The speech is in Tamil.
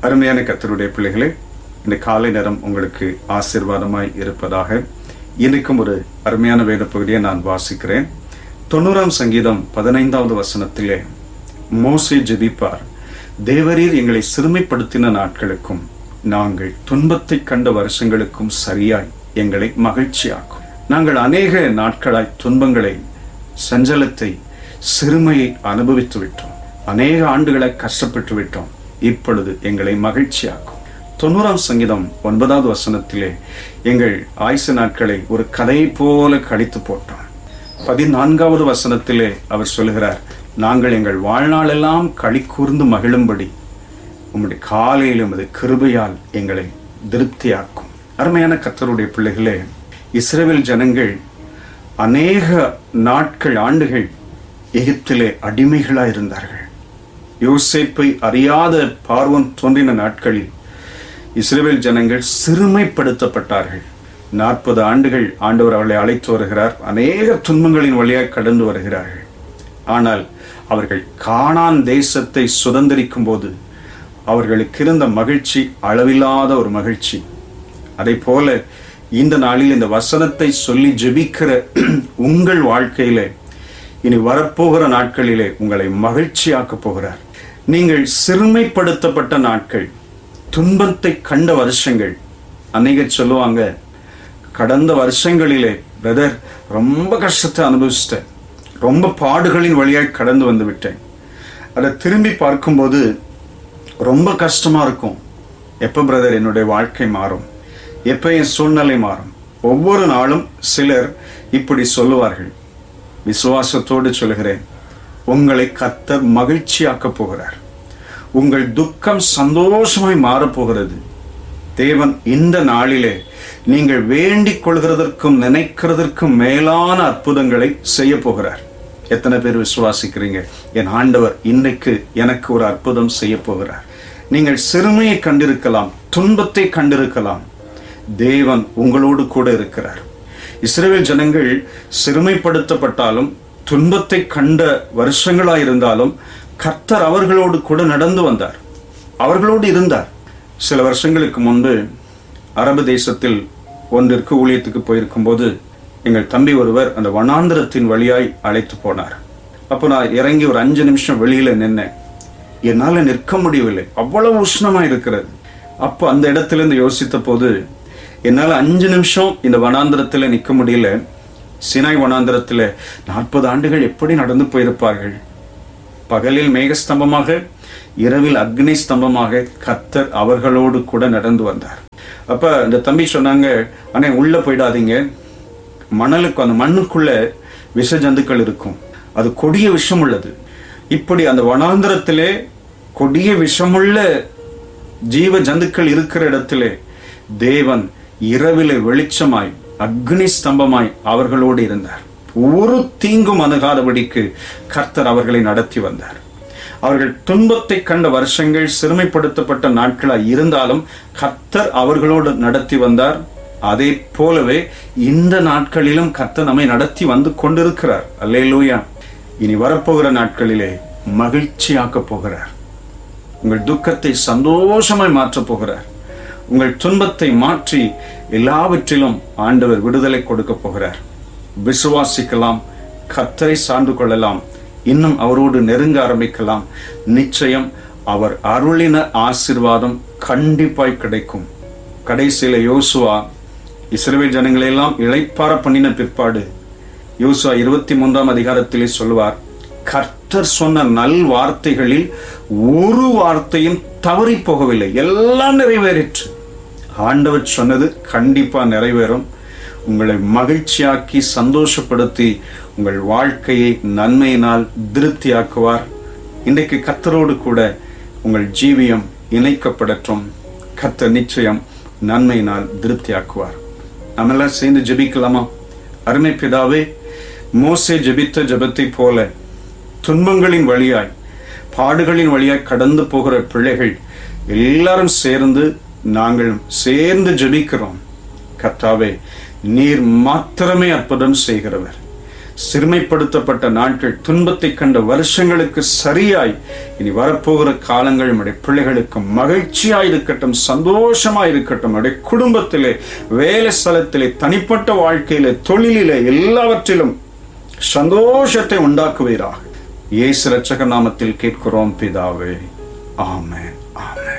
அருமையான கத்தருடைய பிள்ளைகளே இந்த காலை நேரம் உங்களுக்கு ஆசீர்வாதமாய் இருப்பதாக இன்னைக்கும் ஒரு அருமையான வேத பகுதியை நான் வாசிக்கிறேன் தொண்ணூறாம் சங்கீதம் பதினைந்தாவது வசனத்திலே மோசே ஜெபிப்பார் தேவரீர் எங்களை சிறுமைப்படுத்தின நாட்களுக்கும் நாங்கள் துன்பத்தை கண்ட வருஷங்களுக்கும் சரியாய் எங்களை மகிழ்ச்சியாக்கும் நாங்கள் அநேக நாட்களாய் துன்பங்களை சஞ்சலத்தை சிறுமையை அனுபவித்து விட்டோம் அநேக ஆண்டுகளை கஷ்டப்பட்டு விட்டோம் இப்பொழுது எங்களை மகிழ்ச்சியாக்கும் தொண்ணூறாம் சங்கீதம் ஒன்பதாவது வசனத்திலே எங்கள் ஆயுசு நாட்களை ஒரு கதையை போல கழித்து போட்டோம் பதினான்காவது வசனத்திலே அவர் சொல்லுகிறார் நாங்கள் எங்கள் வாழ்நாளெல்லாம் களி கூர்ந்து மகிழும்படி உம்முடைய காலையில் உமது கிருபையால் எங்களை திருப்தியாக்கும் அருமையான கத்தருடைய பிள்ளைகளே இஸ்ரேல் ஜனங்கள் அநேக நாட்கள் ஆண்டுகள் எகிப்திலே அடிமைகளாய் இருந்தார்கள் யோசேப்பை அறியாத பார்வன் தோன்றின நாட்களில் இஸ்ரேல் ஜனங்கள் சிறுமைப்படுத்தப்பட்டார்கள் நாற்பது ஆண்டுகள் ஆண்டவர் அவர்களை அழைத்து வருகிறார் அநேக துன்பங்களின் வழியாக கடந்து வருகிறார்கள் ஆனால் அவர்கள் கானான் தேசத்தை சுதந்திரிக்கும் போது அவர்களுக்கு இருந்த மகிழ்ச்சி அளவில்லாத ஒரு மகிழ்ச்சி அதை போல இந்த நாளில் இந்த வசனத்தை சொல்லி ஜெபிக்கிற உங்கள் வாழ்க்கையிலே இனி வரப்போகிற நாட்களிலே உங்களை மகிழ்ச்சியாக்கப் போகிறார் நீங்கள் சிறுமைப்படுத்தப்பட்ட நாட்கள் துன்பத்தை கண்ட வருஷங்கள் அநேகர் சொல்லுவாங்க கடந்த வருஷங்களிலே பிரதர் ரொம்ப கஷ்டத்தை அனுபவிச்சிட்டேன் ரொம்ப பாடுகளின் வழியாக கடந்து வந்து விட்டேன் அதை திரும்பி பார்க்கும்போது ரொம்ப கஷ்டமா இருக்கும் எப்போ பிரதர் என்னுடைய வாழ்க்கை மாறும் எப்போ என் சூழ்நிலை மாறும் ஒவ்வொரு நாளும் சிலர் இப்படி சொல்லுவார்கள் விசுவாசத்தோடு சொல்கிறேன் உங்களை கத்தர் மகிழ்ச்சியாக்கப் போகிறார் உங்கள் துக்கம் சந்தோஷமாய் மாறப்போகிறது தேவன் இந்த நாளிலே நீங்கள் வேண்டிக் கொள்கிறதற்கும் நினைக்கிறதற்கும் மேலான அற்புதங்களை செய்ய போகிறார் எத்தனை பேர் விசுவாசிக்கிறீங்க என் ஆண்டவர் இன்னைக்கு எனக்கு ஒரு அற்புதம் செய்ய போகிறார் நீங்கள் சிறுமையை கண்டிருக்கலாம் துன்பத்தை கண்டிருக்கலாம் தேவன் உங்களோடு கூட இருக்கிறார் இஸ்ரேல் ஜனங்கள் சிறுமைப்படுத்தப்பட்டாலும் துன்பத்தை கண்ட வருஷங்களாயிருந்தாலும் கர்த்தர் அவர்களோடு கூட நடந்து வந்தார் அவர்களோடு இருந்தார் சில வருஷங்களுக்கு முன்பு அரபு தேசத்தில் ஒன்றிற்கு ஊழியத்துக்கு போயிருக்கும்போது எங்கள் தம்பி ஒருவர் அந்த வனாந்திரத்தின் வழியாய் அழைத்து போனார் அப்போ நான் இறங்கி ஒரு அஞ்சு நிமிஷம் வெளியில நின்னேன் என்னால் நிற்க முடியவில்லை அவ்வளவு உஷ்ணமா இருக்கிறது அப்போ அந்த இடத்துல இருந்து யோசித்த போது என்னால் அஞ்சு நிமிஷம் இந்த வனாந்திரத்தில் நிற்க முடியல சினாய் வனாந்திரத்தில் நாற்பது ஆண்டுகள் எப்படி நடந்து போயிருப்பார்கள் பகலில் மேகஸ்தம்பமாக இரவில் அக்னி ஸ்தம்பமாக கத்தர் அவர்களோடு கூட நடந்து வந்தார் அப்ப இந்த தம்பி சொன்னாங்க அண்ணே உள்ள போயிடாதீங்க மணலுக்கு அந்த மண்ணுக்குள்ள விஷ ஜந்துக்கள் இருக்கும் அது கொடிய விஷம் உள்ளது இப்படி அந்த வனாந்திரத்திலே கொடிய விஷமுள்ள ஜீவ ஜந்துக்கள் இருக்கிற இடத்திலே தேவன் இரவிலே வெளிச்சமாய் அக்னி ஸ்தம்பமாய் அவர்களோடு இருந்தார் ஒரு தீங்கும் அணுகாதபடிக்கு கர்த்தர் அவர்களை நடத்தி வந்தார் அவர்கள் துன்பத்தை கண்ட வருஷங்கள் சிறுமைப்படுத்தப்பட்ட நாட்களாய் இருந்தாலும் கர்த்தர் அவர்களோடு நடத்தி வந்தார் அதே போலவே இந்த நாட்களிலும் கர்த்தர் நம்மை நடத்தி வந்து கொண்டிருக்கிறார் அல்லேலூயா இனி வரப்போகிற நாட்களிலே மகிழ்ச்சியாக்கப் போகிறார் உங்கள் துக்கத்தை சந்தோஷமாய் மாற்றப் போகிறார் உங்கள் துன்பத்தை மாற்றி எல்லாவற்றிலும் ஆண்டவர் விடுதலை கொடுக்க போகிறார் விசுவாசிக்கலாம் கத்தரை சார்ந்து கொள்ளலாம் இன்னும் அவரோடு நெருங்க ஆரம்பிக்கலாம் நிச்சயம் அவர் அருளின ஆசிர்வாதம் கண்டிப்பாய் கிடைக்கும் கடைசியில யோசுவா இஸ்ரேல் ஜனங்களை எல்லாம் இழைப்பார பண்ணின பிற்பாடு யோசுவா இருபத்தி மூன்றாம் அதிகாரத்திலே சொல்லுவார் கர்த்தர் சொன்ன நல் வார்த்தைகளில் ஒரு வார்த்தையும் தவறி போகவில்லை எல்லாம் நிறைவேறிற்று ஆண்டவர் சொன்னது கண்டிப்பா நிறைவேறும் உங்களை மகிழ்ச்சியாக்கி சந்தோஷப்படுத்தி உங்கள் வாழ்க்கையை நன்மையினால் திருப்தியாக்குவார் இன்றைக்கு கத்தரோடு கூட உங்கள் ஜீவியம் இணைக்கப்படட்டும் கத்தர் நிச்சயம் நன்மையினால் திருப்தியாக்குவார் நம்மெல்லாம் சேர்ந்து ஜெபிக்கலாமா அருமை பிதாவே மோசே ஜெபித்த ஜெபத்தை போல துன்பங்களின் வழியாய் பாடுகளின் வழியாய் கடந்து போகிற பிள்ளைகள் எல்லாரும் சேர்ந்து நாங்கள் சேர்ந்து ஜெபிக்கிறோம் கர்த்தாவே நீர் மாத்திரமே அற்புதம் செய்கிறவர் சிறுமைப்படுத்தப்பட்ட நாட்கள் துன்பத்தை கண்ட வருஷங்களுக்கு சரியாய் இனி வரப்போகிற காலங்கள் நம்முடைய பிள்ளைகளுக்கு மகிழ்ச்சியாய் இருக்கட்டும் சந்தோஷமாய் இருக்கட்டும் நம்முடைய குடும்பத்திலே வேலை ஸ்தலத்திலே தனிப்பட்ட வாழ்க்கையிலே தொழிலிலே எல்லாவற்றிலும் சந்தோஷத்தை உண்டாக்குவீராக இயேசு ரட்சக நாமத்தில் கேட்கிறோம் பிதாவே ஆமென் ஆமென்